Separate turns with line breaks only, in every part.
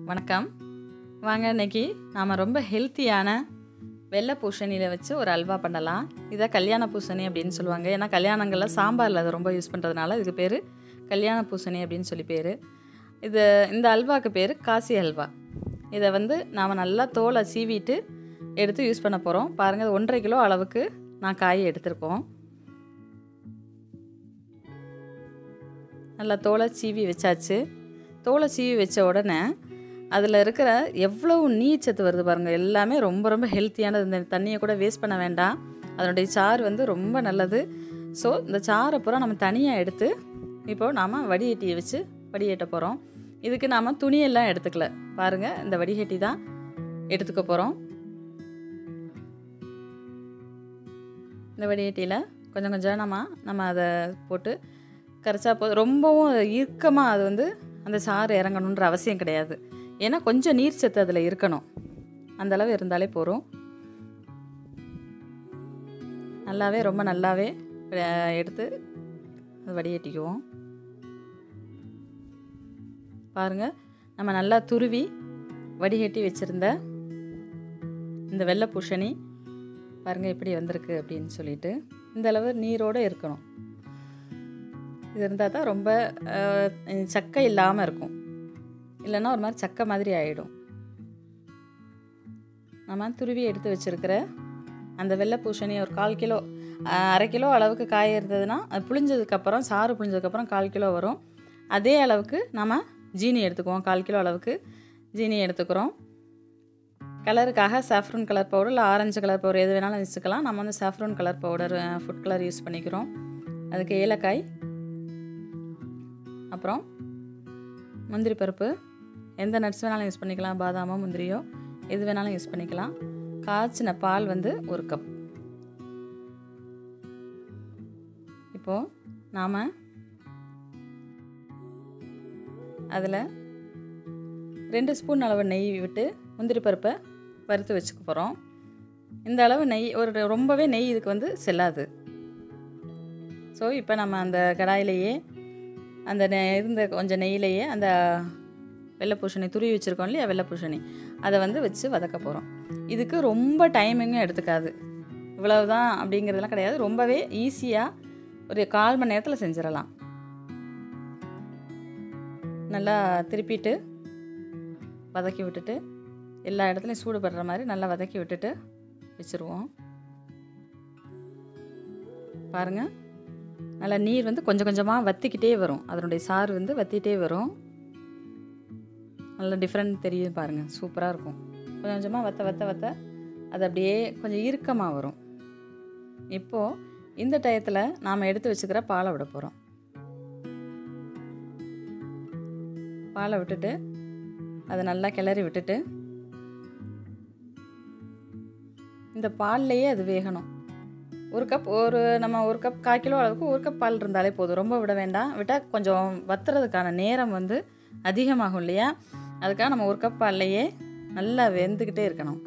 வணக்கம் வாங்க இன்னைக்கு நாம் ரொம்ப ஹெல்த்தியான வெள்ளை பூசணியில் வச்சு ஒரு அல்வா பண்ணலாம் இதை கல்யாண பூசணி அப்படின்னு சொல்லுவாங்க ஏன்னா கல்யாணங்களில் சாம்பாரில் அதை ரொம்ப யூஸ் பண்ணுறதுனால இதுக்கு பேர் கல்யாண பூசணி அப்படின்னு சொல்லி பேர் இது இந்த அல்வாக்கு பேர் காசி அல்வா இதை வந்து நாம் நல்லா தோலை சீவிட்டு எடுத்து யூஸ் பண்ண போகிறோம் பாருங்கள் இது ஒன்றரை கிலோ அளவுக்கு நான் காய் எடுத்திருக்கோம் நல்லா தோலை சீவி வச்சாச்சு தோலை சீவி வச்ச உடனே அதில் இருக்கிற எவ்வளவு நீர் சத்து வருது பாருங்கள் எல்லாமே ரொம்ப ரொம்ப ஹெல்த்தியானது இந்த தண்ணியை கூட வேஸ்ட் பண்ண வேண்டாம் அதனுடைய சாறு வந்து ரொம்ப நல்லது ஸோ இந்த சாறை பூரா நம்ம தனியாக எடுத்து இப்போது நாம் வடிகட்டியை வச்சு வடிகட்ட போகிறோம் இதுக்கு நாம் துணியெல்லாம் எடுத்துக்கல பாருங்கள் இந்த வடிகட்டி தான் எடுத்துக்க போகிறோம் இந்த வடிகட்டியில் கொஞ்சம் கொஞ்சமாக நம்ம அதை போட்டு கரைச்சா போதும் ரொம்பவும் இறுக்கமாக அது வந்து அந்த சாறு இறங்கணுன்ற அவசியம் கிடையாது ஏன்னா கொஞ்சம் நீர் சத்து அதில் இருக்கணும் அந்த அளவு இருந்தாலே போதும் நல்லாவே ரொம்ப நல்லாவே அஹ், எடுத்து அது வடிகட்டிக்குவோம் பாருங்கள் நம்ம நல்லா துருவி வடிகட்டி வச்சுருந்த இந்த வெள்ளை பூசணி பாருங்கள் எப்படி வந்திருக்கு அப்படின்னு சொல்லிட்டு இந்த அளவு நீரோடு இருக்கணும் இது இருந்தால் தான் ரொம்ப அஹ், சக்கை இல்லாமல் இருக்கும் இல்லைன்னா ஒரு மாதிரி சக்கை மாதிரி ஆகிடும் நம்ம துருவி எடுத்து வச்சுருக்கிற அந்த வெள்ளை பூசணி ஒரு கால் கிலோ அஹ், அரை கிலோ அளவுக்கு காய் இருந்ததுன்னா அது புளிஞ்சதுக்கப்புறம் சாறு புளிஞ்சதுக்கப்புறம் கால் கிலோ வரும் அதே அளவுக்கு நம்ம ஜீனி எடுத்துக்குவோம் கால் கிலோ அளவுக்கு ஜீனி எடுத்துக்கிறோம் கலருக்காக சாஃப்ரன் கலர் பவுடர் இல்லை ஆரஞ்சு கலர் பவுடர் எது வேணாலும் வச்சுக்கலாம் நம்ம வந்து saffron colour powder food colour use பண்ணிக்கிறோம் அதுக்கு ஏலக்காய் அப்புறம் முந்திரி பருப்பு எந்த நட்ஸ் வேணாலும் யூஸ் பண்ணிக்கலாம் பாதாமோ முந்திரியோ எது வேணாலும் யூஸ் பண்ணிக்கலாம் காய்ச்சின பால் வந்து ஒரு கப் இப்போது நாம் அதில் ரெண்டு ஸ்பூன் அளவு நெய் விட்டு முந்திரி பருப்பை வறுத்து வச்சுக்க போகிறோம் இந்த அளவு நெய் ஒரு ரொம்பவே நெய் இதுக்கு வந்து செல்லாது ஸோ இப்போ நம்ம அந்த கடாயிலேயே அந்த நெ- இருந்த கொஞ்சம் நெய்யிலேயே அந்த வெள்ளை பூசணி துருவி வச்சுருக்கோம் இல்லையா வெள்ளை பூசணி அதை வந்து வச்சு வதக்க போகிறோம் இதுக்கு ரொம்ப டைமிங்கும் எடுத்துக்காது இவ்வளவு தான் அப்படிங்கிறதுலாம் கிடையாது ரொம்பவே ஈஸியாக ஒரு கால் மணி நேரத்தில் செஞ்சிடலாம் நல்லா திருப்பிட்டு வதக்கி விட்டுட்டு எல்லா இடத்துலையும் சூடுபடுற மாதிரி நல்லா வதக்கி விட்டுட்டு வச்சுருவோம் பாருங்கள் நல்லா நீர் வந்து கொஞ்சம் கொஞ்சமாக வத்திக்கிட்டே வரும் அதனுடைய சாறு வந்து வத்திட்டே வரும் நல்ல டிஃப்ரெண்ட் தெரியும் பாருங்கள் சூப்பராக இருக்கும் கொஞ்சம் கொஞ்சமாக வத்த வத்த வத்த அது அப்படியே கொஞ்சம் இறுக்கமாக வரும் இப்போது இந்த டயத்தில் நாம் எடுத்து வச்சுக்கிற பாலை விட போகிறோம் பாலை விட்டுட்டு அதை நல்லா கிளறி விட்டுட்டு இந்த பால்லையே அது வேகணும் ஒரு கப் ஒரு நம்ம ஒரு கப் கால் கிலோ அளவுக்கு ஒரு கப் பால் இருந்தாலே போதும் ரொம்ப விட வேண்டாம் விட்டால் கொஞ்சம் வத்துறதுக்கான நேரம் வந்து அதிகமாகும் இல்லையா அதுக்காக நம்ம ஒரு கப் பால்லையே நல்லா வெந்துக்கிட்டே இருக்கணும்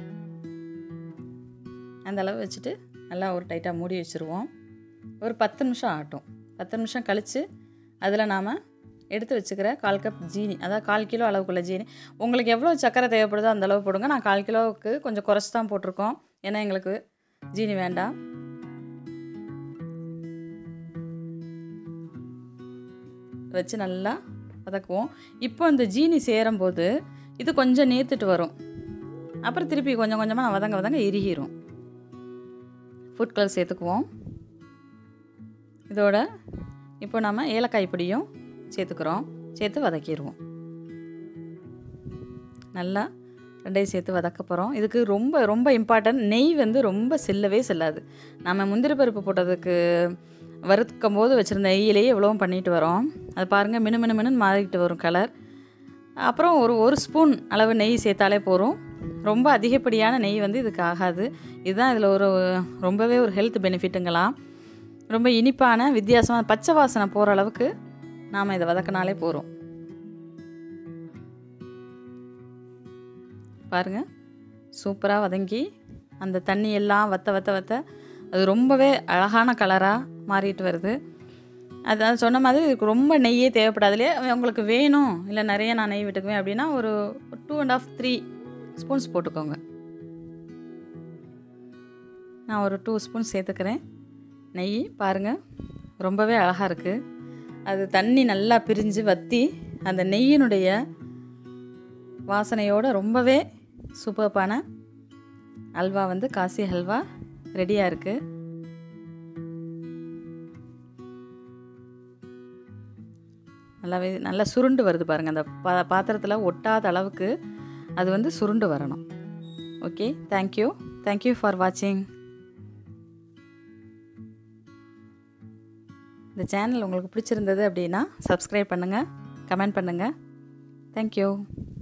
அந்த அளவு வச்சுட்டு நல்லா ஒரு டைட்டாக மூடி வச்சுருவோம் ஒரு பத்து நிமிஷம் ஆகட்டும் பத்து நிமிஷம் கழித்து அதில் நாம் எடுத்து வச்சுக்கிற கால் கப் ஜீனி அதாவது கால் கிலோ அளவுக்குள்ள ஜீனி உங்களுக்கு எவ்வளோ சர்க்கரை தேவைப்படுதோ அந்த அளவு போடுங்க நான் கால் கிலோவுக்கு கொஞ்சம் குறைச்சி தான் போட்டிருக்கோம் ஏன்னா எங்களுக்கு ஜீனி வேண்டாம் வச்சு நல்லா வதக்குவோம் இப்போ இந்த ஜீனி சேரும்போது இது கொஞ்சம் நேர்த்துட்டு வரும் அப்புறம் திருப்பி கொஞ்சம் கொஞ்சமாக நான் வதங்க வதங்க இறுகிரும் ஃபுட் கலர் சேர்த்துக்குவோம் இதோட இப்போ நம்ம ஏலக்காய் பொடியும் சேர்த்துக்கிறோம் சேர்த்து வதக்கிடுவோம் நல்லா ரெண்டையும் சேர்த்து வதக்க போகிறோம் இதுக்கு ரொம்ப ரொம்ப இம்பார்ட்டன்ட் நெய் வந்து ரொம்ப செல்லவே செல்லாது நம்ம முந்திரி பருப்பு போட்டதுக்கு வறுக்கும் போது வச்சுருந்த நெய்யிலேயே எவ்வளவும் பண்ணிட்டு வரோம் அது பாருங்கள் மினு மினு மினுன்னு மாறிட்டு வரும் கலர் அப்புறம் ஒரு ஒரு ஸ்பூன் அளவு நெய் சேர்த்தாலே போதும் ரொம்ப அதிகப்படியான நெய் வந்து இதுக்கு ஆகாது இதுதான் இதில் ஒரு ரொம்பவே ஒரு ஹெல்த் பெனிஃபிட்டுங்களாம் ரொம்ப இனிப்பான வித்தியாசமான பச்சை வாசனை போகிற அளவுக்கு நாம் இதை வதக்கினாலே போதும் பாருங்கள் சூப்பராக வதங்கி அந்த தண்ணி எல்லாம் வத்த வத்த வத்த அது ரொம்பவே அழகான கலராக மாறிட்டு வருது அதான் சொன்ன மாதிரி இதுக்கு ரொம்ப நெய்யே தேவைப்படாதுலே உங்களுக்கு வேணும் இல்லை நிறைய நான் நெய் விட்டுக்குவேன் அப்படின்னா ஒரு two and half three spoons போட்டுக்கோங்க நான் ஒரு டூ ஸ்பூன் சேர்த்துக்கிறேன் நெய் பாருங்கள் ரொம்பவே அழகாக இருக்குது அது தண்ணி நல்லா பிரிஞ்சு வற்றி அந்த நெய்யினுடைய வாசனையோடு ரொம்பவே சூப்பர்பான அல்வா வந்து காசி ஹல்வா ரெடியாக இருக்குது நல்லாவே நல்லா சுருண்டு வருது பாருங்கள் அந்த பா பாத்திரத்தில் ஒட்டாத அளவுக்கு அது வந்து சுருண்டு வரணும் ஓகே தேங்க்யூ தேங்க்யூ ஃபார் வாட்சிங் இந்த சேனல் உங்களுக்கு பிடிச்சிருந்தது அப்படின்னா சப்ஸ்கிரைப் பண்ணுங்கள் கமெண்ட் பண்ணுங்கள் தேங்க்யூ